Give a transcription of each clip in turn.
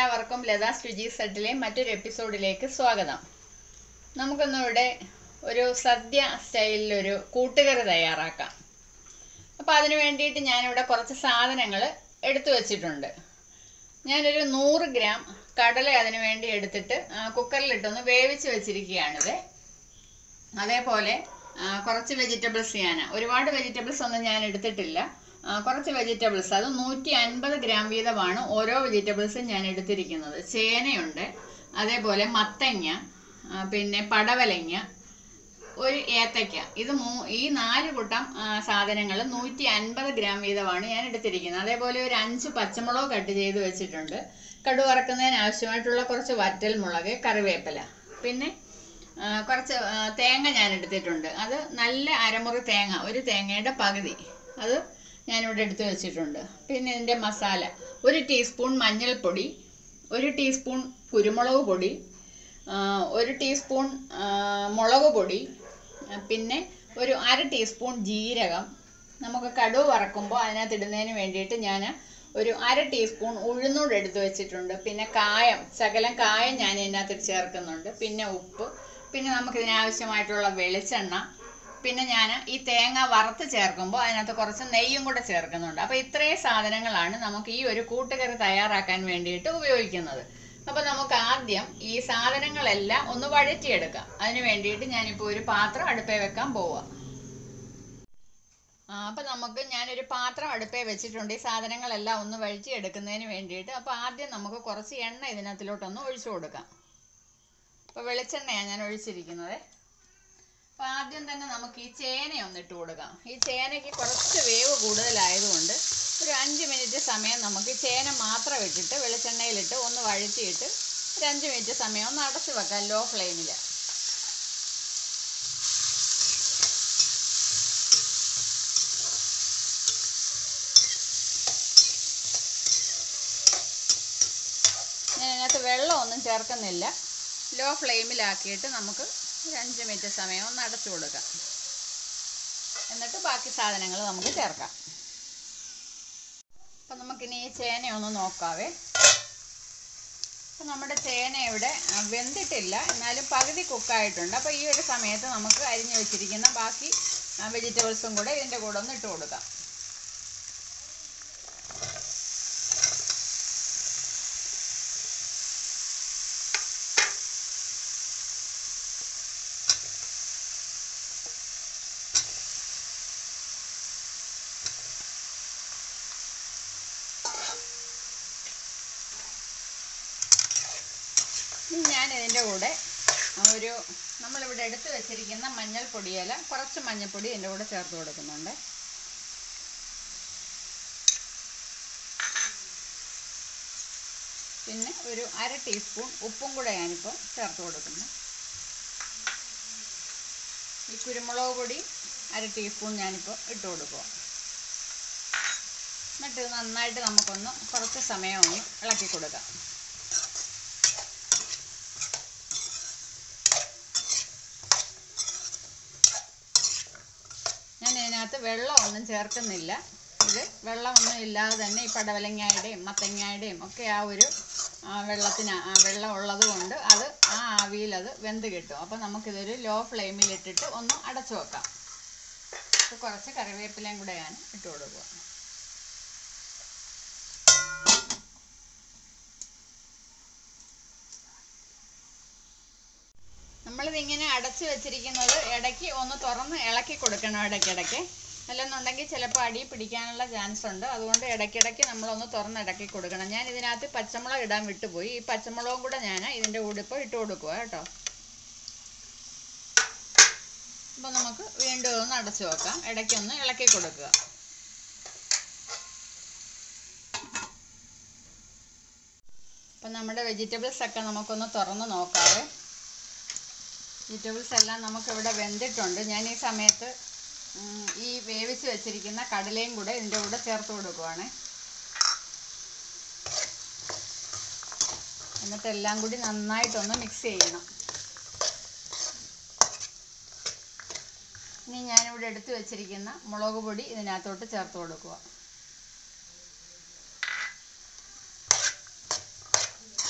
എല്ലാവർക്കും ലതാ സ്റ്റുജി സെറ്റിലെ മറ്റൊരു എപ്പിസോഡിലേക്ക് സ്വാഗതം നമുക്കൊന്നിവിടെ ഒരു സദ്യ സ്റ്റൈലിലൊരു കൂട്ടുകറി തയ്യാറാക്കാം അപ്പോൾ അതിന് വേണ്ടിയിട്ട് ഞാനിവിടെ കുറച്ച് സാധനങ്ങൾ എടുത്തു വച്ചിട്ടുണ്ട് ഞാനൊരു നൂറ് ഗ്രാം കടല അതിന് വേണ്ടി എടുത്തിട്ട് ആ, കുക്കറിലിട്ടൊന്ന് വേവിച്ച് വെച്ചിരിക്കുകയാണിത് അതേപോലെ ആ, കുറച്ച് വെജിറ്റബിൾസ് ഞാൻ ഒരുപാട് വെജിറ്റബിൾസ് ഒന്നും ഞാൻ എടുത്തിട്ടില്ല ആ, കുറച്ച് വെജിറ്റബിൾസ് അത് നൂറ്റി അൻപത് ഗ്രാം വീതമാണ് ഓരോ വെജിറ്റബിൾസും ഞാൻ എടുത്തിരിക്കുന്നത് ചേനയുണ്ട് അതേപോലെ മത്തങ്ങ ആ, പിന്നെ പടവലങ്ങ ഒരു ഏത്തയ്ക്ക ഇത് മൂ ഈ നാല് കൂട്ടം സാധനങ്ങൾ നൂറ്റി അൻപത് ഗ്രാം വീതമാണ് ഞാൻ എടുത്തിരിക്കുന്നത് അതേപോലെ ഒരു അഞ്ച് പച്ചമുളക് കട്ട് ചെയ്ത് വെച്ചിട്ടുണ്ട് കടുക് വറക്കുന്നതിന് ആവശ്യമായിട്ടുള്ള കുറച്ച് വറ്റൽ മുളക് കറിവേപ്പില പിന്നെ ആ, കുറച്ച് ആ, തേങ്ങ ഞാൻ എടുത്തിട്ടുണ്ട് അത് നല്ല അരമുറി തേങ്ങ ഒരു തേങ്ങയുടെ പകുതി അത് ഞാനിവിടെ എടുത്ത് വെച്ചിട്ടുണ്ട് പിന്നെ ഇതിൻ്റെ മസാല ഒരു ടീസ്പൂൺ മഞ്ഞൾപ്പൊടി ഒരു ടീസ്പൂൺ കുരുമുളക് പൊടി ആ, ഒരു ടീസ്പൂൺ ആ, മുളക് പൊടി ആ, പിന്നെ ഒരു അര ടീസ്പൂൺ ജീരകം നമുക്ക് കടുവ് വറക്കുമ്പോൾ അതിനകത്ത് ഇടുന്നതിന് വേണ്ടിയിട്ട് ഞാൻ ഒരു അര ടീസ്പൂൺ ഉഴുന്നൂട് എടുത്ത് വെച്ചിട്ടുണ്ട് പിന്നെ കായം ശകലം കായം ഞാൻ ഇതിനകത്ത് ചേർക്കുന്നുണ്ട് പിന്നെ ഉപ്പ് പിന്നെ നമുക്ക് ഇതിനാവശ്യമായിട്ടുള്ള വെളിച്ചെണ്ണ പിന്നെ ഞാൻ ഈ തേങ്ങ വറുത്ത് ചേർക്കുമ്പോൾ അതിനകത്ത് കുറച്ച് നെയ്യും കൂടെ ചേർക്കുന്നുണ്ട് അപ്പോൾ ഇത്രയും സാധനങ്ങളാണ് നമുക്ക് ഈ ഒരു കൂട്ടുകറി തയ്യാറാക്കാൻ വേണ്ടിയിട്ട് ഉപയോഗിക്കുന്നത് അപ്പോൾ നമുക്ക് ആദ്യം ഈ സാധനങ്ങളെല്ലാം ഒന്ന് വഴറ്റിയെടുക്കാം അതിന് വേണ്ടിയിട്ട് ഞാനിപ്പോൾ ഒരു പാത്രം അടുപ്പേ വെക്കാൻ പോവാം ആ, അപ്പൊ നമുക്ക് ഞാനൊരു പാത്രം അടുപ്പേ വെച്ചിട്ടുണ്ട് ഈ സാധനങ്ങളെല്ലാം ഒന്ന് വഴിച്ച് എടുക്കുന്നതിന് വേണ്ടിയിട്ട് അപ്പൊ ആദ്യം നമുക്ക് കുറച്ച് എണ്ണ ഇതിനകത്തിലോട്ടൊന്ന് ഒഴിച്ചു കൊടുക്കാം അപ്പൊ വെളിച്ചെണ്ണയാണ് ഞാൻ ഒഴിച്ചിരിക്കുന്നത് അപ്പൊ ആദ്യം തന്നെ നമുക്ക് ഈ ചേന ഒന്ന് ഇട്ട് കൊടുക്കാം ഈ ചേനയ്ക്ക് കുറച്ച് വേവ് കൂടുതലായതുകൊണ്ട് ഒരു അഞ്ച് മിനിറ്റ് സമയം നമുക്ക് ഈ ചേന മാത്രം ഇട്ടിട്ട് വെളിച്ചെണ്ണയിലിട്ട് ഒന്ന് വഴറ്റിയിട്ട് ഒരു അഞ്ച് മിനിറ്റ് സമയം ഒന്ന് അടച്ചു വെക്കാം ലോ ഫ്ലെയിമിൽ ഞാൻ ഇതിനകത്ത് വെള്ളമൊന്നും ചേർക്കുന്നില്ല ലോ ഫ്ലെയിമിലാക്കിയിട്ട് നമുക്ക് ഒരു അഞ്ച് മിനിറ്റ് സമയം ഒന്ന് അടച്ചു കൊടുക്കാം എന്നിട്ട് ബാക്കി സാധനങ്ങൾ നമുക്ക് ചേർക്കാം അപ്പം നമുക്കിനി ഈ ചേന ഒന്ന് നോക്കാവേ അപ്പം നമ്മുടെ ചേന ഇവിടെ ആ, വെന്തിട്ടില്ല എന്നാലും പകുതി കുക്കായിട്ടുണ്ട് അപ്പോൾ ഈ ഒരു സമയത്ത് നമുക്ക് അരിഞ്ഞു വെച്ചിരിക്കുന്ന ബാക്കി വെജിറ്റബിൾസും കൂടെ ഇതിൻ്റെ കൂടെ ഒന്ന് ഇട്ട് കൊടുക്കാം ഇനി ഞാൻ ഇതിൻ്റെ കൂടെ ഒരു നമ്മളിവിടെ എടുത്ത് വെച്ചിരിക്കുന്ന മഞ്ഞൾപ്പൊടിയില കുറച്ച് മഞ്ഞൾപ്പൊടി ഇതിൻ്റെ കൂടെ ചേർത്ത് കൊടുക്കുന്നുണ്ട് പിന്നെ ഒരു അര ടീസ്പൂൺ ഉപ്പും കൂടെ ഞാനിപ്പോൾ ചേർത്ത് കൊടുക്കുന്നു ഈ കുരുമുളക് പൊടി അര ടീസ്പൂൺ ഞാനിപ്പോൾ ഇട്ട് കൊടുക്കുക എന്നിട്ട് ഇത് നന്നായിട്ട് നമുക്കൊന്ന് കുറച്ച് സമയം ഒന്ന് ഇളക്കി കൊടുക്കാം ഞാൻ ഇതിനകത്ത് വെള്ളമൊന്നും ചേർക്കുന്നില്ല ഇത് വെള്ളമൊന്നും ഇല്ലാതെ തന്നെ ഈ പടവലങ്ങയുടെയും മത്തങ്ങയുടെയും ഒക്കെ ആ ഒരു ആ, വെള്ളത്തിന് ആ വെള്ളം ഉള്ളത് കൊണ്ട് അത് ആ ആവിയിൽ അത് വെന്ത് കിട്ടും അപ്പോൾ നമുക്കിതൊരു ലോ ഫ്ലെയിമിൽ ഇട്ടിട്ട് ഒന്ന് അടച്ചു വെക്കാം അപ്പോൾ കുറച്ച് കറിവേപ്പിലയും കൂടെ ഞാൻ ഇട്ട് കൊടുക്കുക നമ്മളിതിങ്ങനെ അടച്ചു വെച്ചിരിക്കുന്നത് ഇടയ്ക്ക് ഒന്ന് തുറന്ന് ഇളക്കി കൊടുക്കണം ഇടയ്ക്കിടയ്ക്ക് അല്ലെന്നുണ്ടെങ്കിൽ ചിലപ്പോൾ അടി പിടിക്കാനുള്ള ചാൻസ് ഉണ്ട് അതുകൊണ്ട് ഇടയ്ക്കിടയ്ക്ക് നമ്മളൊന്ന് തുറന്ന് ഇടയ്ക്ക് കൊടുക്കണം ഞാൻ ഇതിനകത്ത് പച്ചമുളക് ഇടാൻ വിട്ടുപോയി ഈ പച്ചമുളകും കൂടെ ഞാൻ ഇതിൻ്റെ കൂടെ ഇപ്പോൾ ഇട്ട് കൊടുക്കുക കേട്ടോ അപ്പോൾ നമുക്ക് വീണ്ടും ഒന്ന് അടച്ചു വെക്കാം ഇടയ്ക്കൊന്ന് ഇളക്കി കൊടുക്കുക അപ്പം നമ്മുടെ വെജിറ്റബിൾസ് ഒക്കെ നമുക്കൊന്ന് തുറന്ന് നോക്കാവേ വെജിറ്റബിൾസ് എല്ലാം നമുക്കിവിടെ വെന്തിട്ടുണ്ട് ഞാൻ ഈ സമയത്ത് ഉം, ഈ വേവിച്ച് വെച്ചിരിക്കുന്ന കടലയും കൂടെ ഇതിൻ്റെ കൂടെ ചേർത്ത് കൊടുക്കുവാണ് എന്നിട്ട് എല്ലാം കൂടി നന്നായിട്ടൊന്ന് മിക്സ് ചെയ്യണം ഇനി ഞാനിവിടെ എടുത്തു വെച്ചിരിക്കുന്ന മുളക് പൊടി ഇതിനകത്തോട്ട് ചേർത്ത് കൊടുക്കുക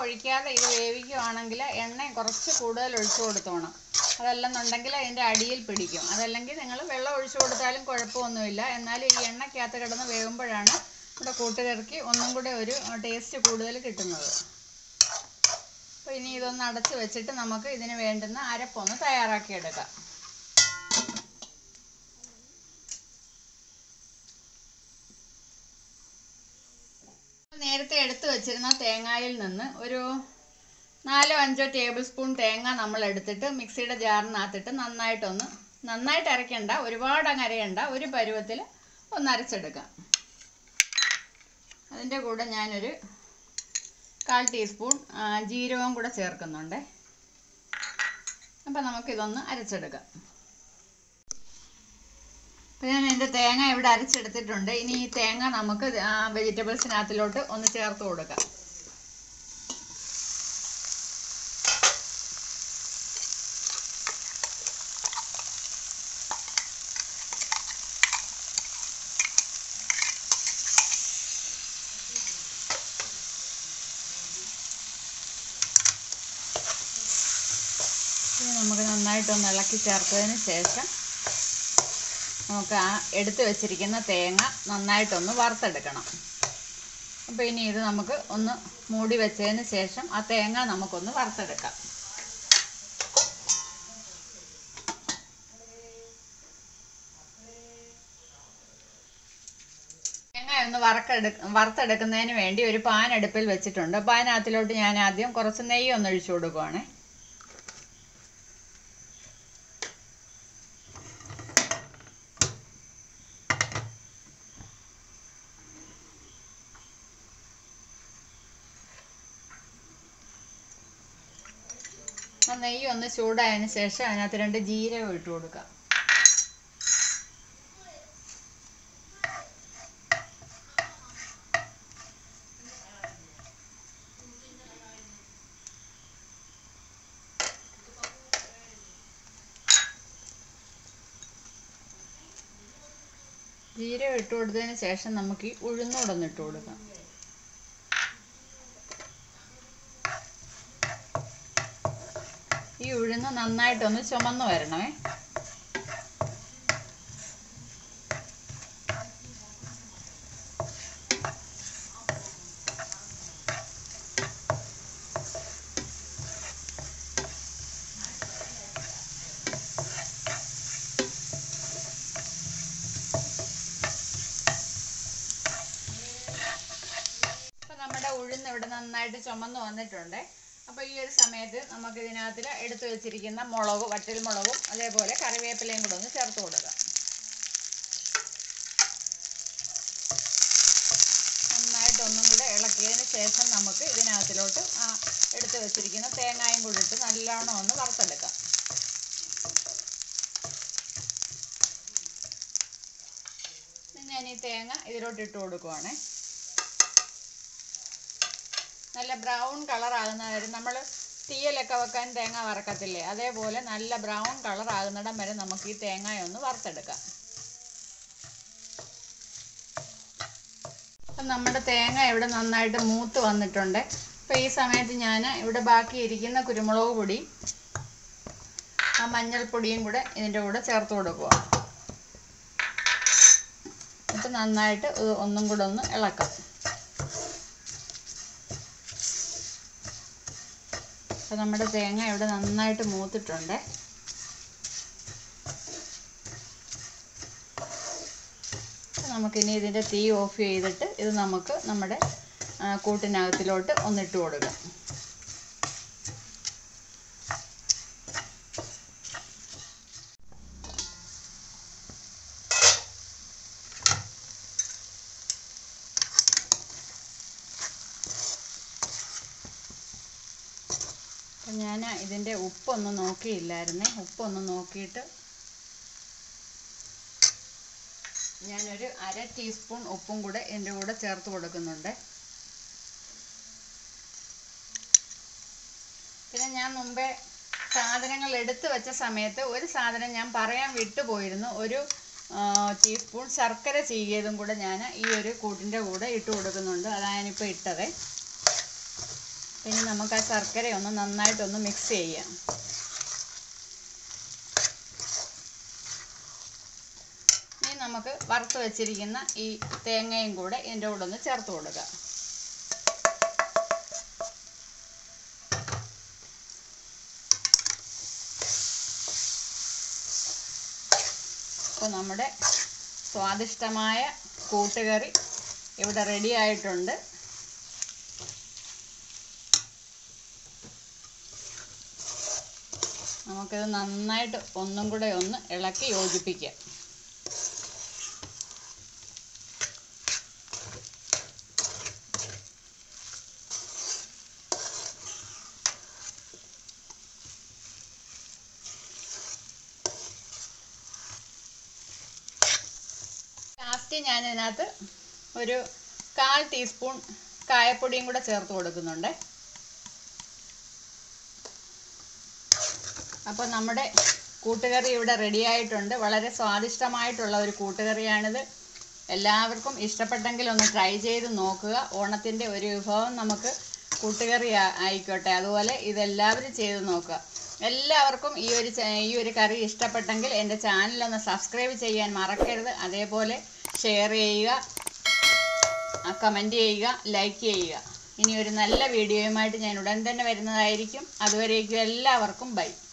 ഒഴിക്കാതെ ഇത് വേവിക്കുകയാണെങ്കിൽ എണ്ണ കുറച്ച് കൂടുതൽ ഒഴിച്ചു കൊടുത്തോണം അതല്ലെന്നുണ്ടെങ്കിൽ അതിൻ്റെ അടിയിൽ പിടിക്കും അതല്ലെങ്കിൽ നിങ്ങൾ വെള്ളം ഒഴിച്ചു കൊടുത്താലും കുഴപ്പമൊന്നുമില്ല എന്നാലും ഈ എണ്ണയ്ക്കകത്ത് കിടന്ന് വേകുമ്പോഴാണ് നമ്മുടെ കൂട്ടുകറിക്ക് ഒന്നും കൂടെ ഒരു ടേസ്റ്റ് കൂടുതൽ കിട്ടുന്നത് അപ്പോൾ ഇനി ഇതൊന്ന് അടച്ച് വെച്ചിട്ട് നമുക്ക് ഇതിന് വേണ്ടുന്ന അരപ്പൊന്ന് തയ്യാറാക്കിയെടുക്കാം നേരത്തെ എടുത്തു വെച്ചിരുന്ന തേങ്ങയിൽ നിന്ന് ഒരു നാലോ അഞ്ചോ ടേബിൾ സ്പൂൺ തേങ്ങ നമ്മൾ എടുത്തിട്ട് മിക്സിയുടെ ജാറിനകത്തിട്ട് നന്നായിട്ടൊന്ന് നന്നായിട്ട് അരയ്ക്കണ്ട ഒരുപാട് അങ്ങ് അരയണ്ട ഒരു പരുവത്തിൽ ഒന്ന് അരച്ചെടുക്കാം അതിൻ്റെ കൂടെ ഞാനൊരു കാൽ ടീസ്പൂൺ ആ, ജീരകവും കൂടെ ചേർക്കുന്നുണ്ട് അപ്പം നമുക്കിതൊന്ന് അരച്ചെടുക്കാം അപ്പം ഞാൻ എൻ്റെ തേങ്ങ ഇവിടെ അരച്ചെടുത്തിട്ടുണ്ട് ഇനി ഈ തേങ്ങ നമുക്ക് വെജിറ്റബിൾസിനകത്തിലോട്ട് ഒന്ന് ചേർത്ത് കൊടുക്കാം ഇത് നമുക്ക് നന്നായിട്ടൊന്ന് ഇളക്കി ചേർത്തതിന് ശേഷം നമുക്ക് ആ എടുത്തു വെച്ചിരിക്കുന്ന തേങ്ങ നന്നായിട്ടൊന്ന് വറുത്തെടുക്കണം അപ്പോൾ ഇനി ഇത് നമുക്ക് ഒന്ന് മൂടി വെച്ചതിന് ശേഷം ആ തേങ്ങ നമുക്കൊന്ന് വറുത്തെടുക്കാം തേങ്ങ ഒന്ന് വറക്കെടു വറുത്തെടുക്കുന്നതിന് വേണ്ടി ഒരു പാൻ അടുപ്പിൽ വെച്ചിട്ടുണ്ട് അപ്പോൾ അതിനകത്തിലോട്ട് ഞാൻ ആദ്യം കുറച്ച് നെയ്യ് ഒന്ന് ഒഴിച്ചു കൊടുക്കുവാണേ ആ നെയ്യ് ഒന്ന് ചൂടായതിന് ശേഷം അതിനകത്ത് രണ്ട് ജീരകം ഇട്ട് കൊടുക്കാം ജീരകം ഇട്ട് കൊടുത്തതിന് ശേഷം നമുക്ക് ഈ ഉഴുന്നോടൊന്ന് ഇട്ട് കൊടുക്കാം ഈ ഉഴുന്ന് നന്നായിട്ടൊന്ന് ചുമന്ന് വരണമേ അപ്പൊ നമ്മുടെ ഉഴുന്ന് ഇവിടെ നന്നായിട്ട് ചുമന്ന് വന്നിട്ടുണ്ട് അപ്പോൾ ഈ ഒരു സമയത്ത് നമുക്ക് ഇതിനകത്തിൽ എടുത്തു വെച്ചിരിക്കുന്ന മുളക് വറ്റൽ മുളകും അതേപോലെ കറിവേപ്പിലയും കൂടെ ഒന്ന് ചേർത്ത് കൊടുക്കാം നന്നായിട്ട് ഒന്നും കൂടെ ഇളക്കിയതിന് ശേഷം നമുക്ക് ഇതിനകത്തിലോട്ട് ആ എടുത്തു വെച്ചിരിക്കുന്ന തേങ്ങായും കൂടി ഇട്ട് നല്ലോണം ഒന്ന് വറുത്തെടുക്കാം ഇനി ഞാൻ ഈ തേങ്ങ ഇതിലോട്ട് ഇട്ട് കൊടുക്കുവാണേ നല്ല ബ്രൗൺ കളർ ആകുന്ന വരെ നമ്മൾ തീയലൊക്കെ വെക്കാൻ തേങ്ങ വറക്കത്തില്ലേ അതേപോലെ നല്ല ബ്രൗൺ കളർ ആകുന്നിടം വരെ നമുക്ക് ഈ തേങ്ങ ഒന്ന് വറുത്തെടുക്കാം അപ്പം നമ്മുടെ തേങ്ങ ഇവിടെ നന്നായിട്ട് മൂത്ത് വന്നിട്ടുണ്ട് അപ്പോൾ ഈ സമയത്ത് ഞാൻ ഇവിടെ ബാക്കി ഇരിക്കുന്ന കുരുമുളക് പൊടി ആ മഞ്ഞൾപ്പൊടിയും കൂടെ ഇതിൻ്റെ കൂടെ ചേർത്ത് കൊടുക്കുക എന്നിട്ട് നന്നായിട്ട് ഇത് ഒന്നും കൂടെ ഒന്ന് ഇളക്കാം അപ്പോൾ നമ്മുടെ തേങ്ങ ഇവിടെ നന്നായിട്ട് മൂത്തിട്ടുണ്ട് അപ്പോൾ നമുക്കിനി ഇതിൻ്റെ തീ ഓഫ് ചെയ്തിട്ട് ഇത് നമുക്ക് നമ്മുടെ ആ, കൂട്ടിനകത്തിലോട്ട് ഒന്നിട്ട് കൊടുക്കാം അപ്പം ഞാൻ ഇതിൻ്റെ ഉപ്പൊന്നും നോക്കിയില്ലായിരുന്നേ ഉപ്പൊന്ന് നോക്കിയിട്ട് ഞാനൊരു അര ടീസ്പൂൺ ഉപ്പും കൂടെ ഇതിൻ്റെ കൂടെ ചേർത്ത് കൊടുക്കുന്നുണ്ട് പിന്നെ ഞാൻ മുമ്പേ സാധനങ്ങൾ എടുത്തു വെച്ച സമയത്ത് ഒരു സാധനം ഞാൻ പറയാൻ വിട്ടുപോയിരുന്നു ഒരു ആ, ടീസ്പൂൺ ശർക്കര ചീകിയതും കൂടെ ഞാൻ ഈ ഒരു കൂട്ടിൻ്റെ കൂടെ ഇട്ട് കൊടുക്കുന്നുണ്ട് അതാണ് ഞാനിപ്പോൾ ഇട്ടത് ഇനി നമുക്ക് ആ ശർക്കര ഒന്ന് നന്നായിട്ടൊന്ന് മിക്സ് ചെയ്യാം ഇനി നമുക്ക് വറുത്ത് വെച്ചിരിക്കുന്ന ഈ തേങ്ങയും കൂടെ ഇതിൻ്റെ കൂടെ ഒന്ന് ചേർത്ത് കൊടുക്കാം അപ്പോൾ നമ്മുടെ സ്വാദിഷ്ടമായ കൂട്ടുകറി ഇവിടെ റെഡി ആയിട്ടുണ്ട് നമുക്കിത് നന്നായിട്ട് ഒന്നും കൂടെ ഒന്ന് ഇളക്കി യോജിപ്പിക്കാം ലാസ്റ്റ് ഞാൻ ഇതിനകത്ത് ഒരു കാൽ ടീസ്പൂൺ കായപ്പൊടിയും കൂടെ ചേർത്ത് കൊടുക്കുന്നുണ്ട് അപ്പോൾ നമ്മുടെ കൂട്ടുകറി ഇവിടെ റെഡി ആയിട്ടുണ്ട് വളരെ സ്വാദിഷ്ടമായിട്ടുള്ള ഒരു കൂട്ടുകറിയാണിത് എല്ലാവർക്കും ഇഷ്ടപ്പെട്ടെങ്കിൽ ഒന്ന് ട്രൈ ചെയ്ത് നോക്കുക ഓണത്തിൻ്റെ ഒരു വിഭവം നമുക്ക് കൂട്ടുകറി ആ- ആയിക്കോട്ടെ അതുപോലെ ഇതെല്ലാവരും ചെയ്ത് നോക്കുക എല്ലാവർക്കും ഈ ഒരു ച- ഈ ഒരു കറി ഇഷ്ടപ്പെട്ടെങ്കിൽ എൻ്റെ ചാനലൊന്ന് സബ്സ്ക്രൈബ് ചെയ്യാൻ മറക്കരുത് അതേപോലെ ഷെയർ ചെയ്യുക കമൻറ്റ് ചെയ്യുക ലൈക്ക് ചെയ്യുക ഇനി ഒരു നല്ല വീഡിയോയുമായിട്ട് ഞാൻ ഉടൻ തന്നെ വരുന്നതായിരിക്കും അതുവരേക്കും എല്ലാവർക്കും ബൈ